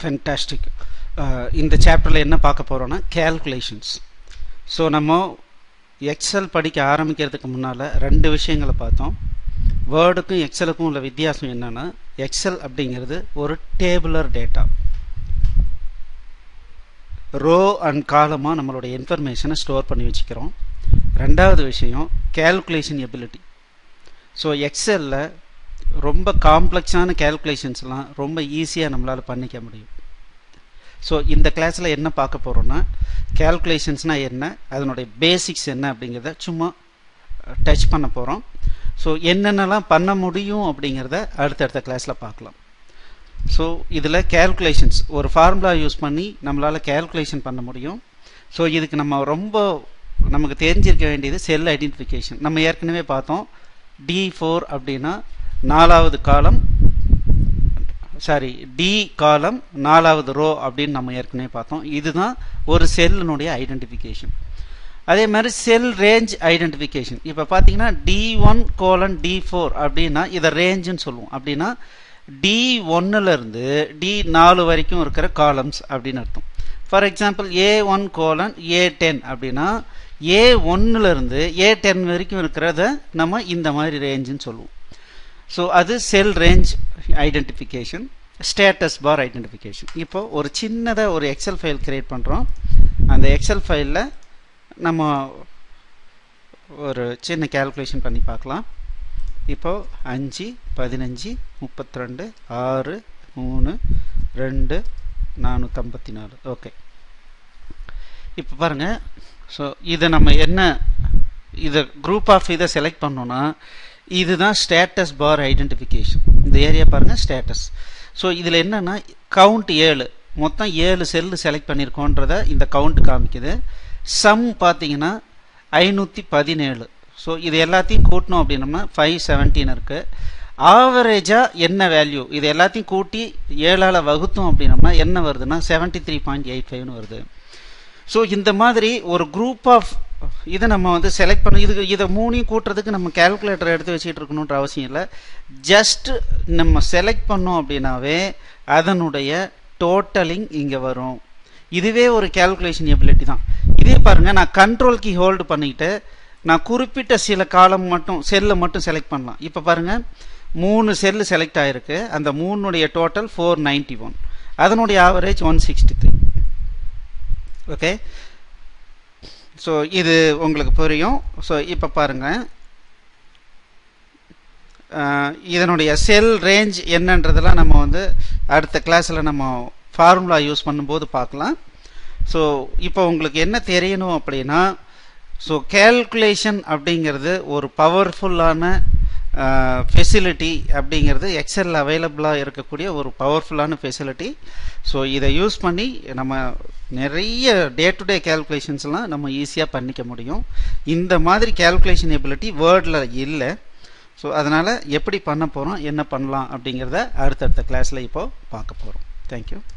fantastic இந்த சாப்டரில் என்ன பார்க்க போகிறோன்னா கேல்குலேஷன்ஸ் ஸோ நம்ம எக்ஸல் படிக்க ஆரம்பிக்கிறதுக்கு முன்னால் ரெண்டு விஷயங்களை பார்த்தோம் வேர்டுக்கும் எக்ஸலுக்கும் உள்ள வித்தியாசம் என்னென்னா எக்ஸல் அப்படிங்கிறது ஒரு டேபுலர் டேட்டா ரோ அண்ட் காலமாக நம்மளுடைய இன்ஃபர்மேஷனை ஸ்டோர் பண்ணி வச்சுக்கிறோம் ரெண்டாவது விஷயம் கேல்குலேஷன் எபிலிட்டி ஸோ எக்ஸலில் ரொம்ப காம்ப்ளெக்ஸான கேல்குலேஷன்ஸ்லாம் ரொம்ப ஈஸியாக நம்மளால் பண்ணிக்க முடியும் ஸோ இந்த கிளாஸில் என்ன பார்க்க போகிறோன்னா கேல்குலேஷன்ஸ்னால் என்ன அதனுடைய பேசிக்ஸ் என்ன அப்படிங்கிறத சும்மா டச் பண்ண போகிறோம் ஸோ என்னென்னலாம் பண்ண முடியும் அப்படிங்கிறத அடுத்தடுத்த கிளாஸில் பார்க்கலாம் ஸோ இதில் கேல்குலேஷன்ஸ் ஒரு ஃபார்முலா யூஸ் பண்ணி நம்மளால் கேல்குலேஷன் பண்ண முடியும் ஸோ இதுக்கு நம்ம ரொம்ப நமக்கு தெரிஞ்சிருக்க வேண்டியது செல் ஐடென்டிஃபிகேஷன் நம்ம ஏற்கனவே பார்த்தோம் டி ஃபோர் அப்படின்னா நாலாவது காலம் சாரி டி காலம் நாலாவது ரோ அப்படின்னு நம்ம ஏற்கனவே பார்த்தோம் இதுதான் ஒரு செல்லினுடைய ஐடென்டிஃபிகேஷன் அதே மாதிரி செல் ரேஞ்ச் ஐடென்டிஃபிகேஷன் இப்போ பார்த்தீங்கன்னா D one colon D four அப்படின்னா இதை ரேஞ்சுன்னு சொல்லுவோம் அப்படின்னா டி ஒன்னுலேருந்து டி நாலு வரைக்கும் இருக்கிற காலம்ஸ் அப்படின்னு அர்த்தம் for example A one colon A ten அப்படின்னா ஏ ஒன்னுலேருந்து ஏ டென் வரைக்கும் இருக்கிறத நம்ம இந்த மாதிரி ரேஞ்சுன்னு சொல்லுவோம் ஸோ அது cell range identification status bar identification இப்போ ஒரு சின்னதாக ஒரு எக்ஸல் ஃபைல் கிரியேட் பண்ணுறோம் அந்த எக்ஸல் ஃபைலில் நம்ம ஒரு சின்ன கேல்குலேஷன் பண்ணி பார்க்கலாம் இப்போது அஞ்சு பதினஞ்சு முப்பத்தி ரெண்டு ஆறு மூணு ரெண்டு நானூற்றம்பத்தி நாலு ஓகே இப்போ பாருங்கள் ஸோ இதை நம்ம என்ன இதை குரூப் ஆஃப் இதை செலக்ட் பண்ணோன்னா இதுதான் ஸ்டேட்டஸ் பார் ஐடென்டிஃபிகேஷன் இந்த ஏரியா பாருங்கள் ஸ்டேட்டஸ் ஸோ இதில் என்னென்னா கவுண்ட் ஏழு மொத்தம் ஏழு செல்லு செலக்ட் பண்ணியிருக்கோன்றத இந்த கவுண்ட் காமிக்குது சம் பார்த்தீங்கன்னா ஐநூற்றி பதினேழு ஸோ இது எல்லாத்தையும் கூட்டணும் அப்படின்னம்னா ஃபைவ் செவன்டீன் இருக்குது ஆவரேஜாக என்ன வேல்யூ இது எல்லாத்தையும் கூட்டி ஏழால் வகுத்தோம் அப்படின்னம்னா என்ன வருதுன்னா செவன்ட்டி த்ரீ பாயிண்ட் எயிட் ஃபைவ்னு வருது ஸோ இந்த மாதிரி ஒரு குரூப் ஆஃப் இதை நம்ம வந்து செலக்ட் பண்ண இதுக்கு இதை மூணையும் கூட்டுறதுக்கு நம்ம கேல்குலேட்டர் எடுத்து வச்சுட்டு இருக்கணுன்ற அவசியம் இல்லை ஜஸ்ட் நம்ம செலக்ட் பண்ணோம் அப்படின்னாவே அதனுடைய டோட்டலிங் இங்கே வரும் இதுவே ஒரு கேல்குலேஷன் எபிலிட்டி தான் இதே பாருங்கள் நான் கண்ட்ரோல் கீ ஹோல்டு பண்ணிக்கிட்டு நான் குறிப்பிட்ட சில காலம் மட்டும் செல்லை மட்டும் செலக்ட் பண்ணலாம் இப்போ பாருங்கள் மூணு செல்லு செலக்ட் ஆகிருக்கு அந்த மூணுடைய டோட்டல் ஃபோர் நைன்டி ஒன் அதனுடைய average one sixty three okay so இது உங்களுக்கு புரியும் ஸோ இப்போ பாருங்கள் இதனுடைய செல் ரேஞ்ச் என்னன்றதெல்லாம் நம்ம வந்து அடுத்த கிளாஸில் நம்ம ஃபார்முலா யூஸ் பண்ணும்போது பார்க்கலாம் ஸோ இப்போ உங்களுக்கு என்ன தெரியணும் அப்படின்னா ஸோ கேல்குலேஷன் அப்படிங்கிறது ஒரு பவர்ஃபுல்லான ஃபெசிலிட்டி அப்படிங்கிறது எக்ஸலில் அவைலபிளாக இருக்கக்கூடிய ஒரு பவர்ஃபுல்லான ஃபெசிலிட்டி ஸோ இதை யூஸ் பண்ணி நம்ம நிறைய டே டு டே கேல்குலேஷன்ஸ்லாம் நம்ம ஈஸியாக பண்ணிக்க முடியும் இந்த மாதிரி கேல்குலேஷன் எபிலிட்டி வேர்டில் இல்லை ஸோ அதனால் எப்படி பண்ண போகிறோம் என்ன பண்ணலாம் அப்படிங்கிறத அடுத்தடுத்த கிளாஸில் இப்போது பார்க்க போகிறோம் தேங்க்யூ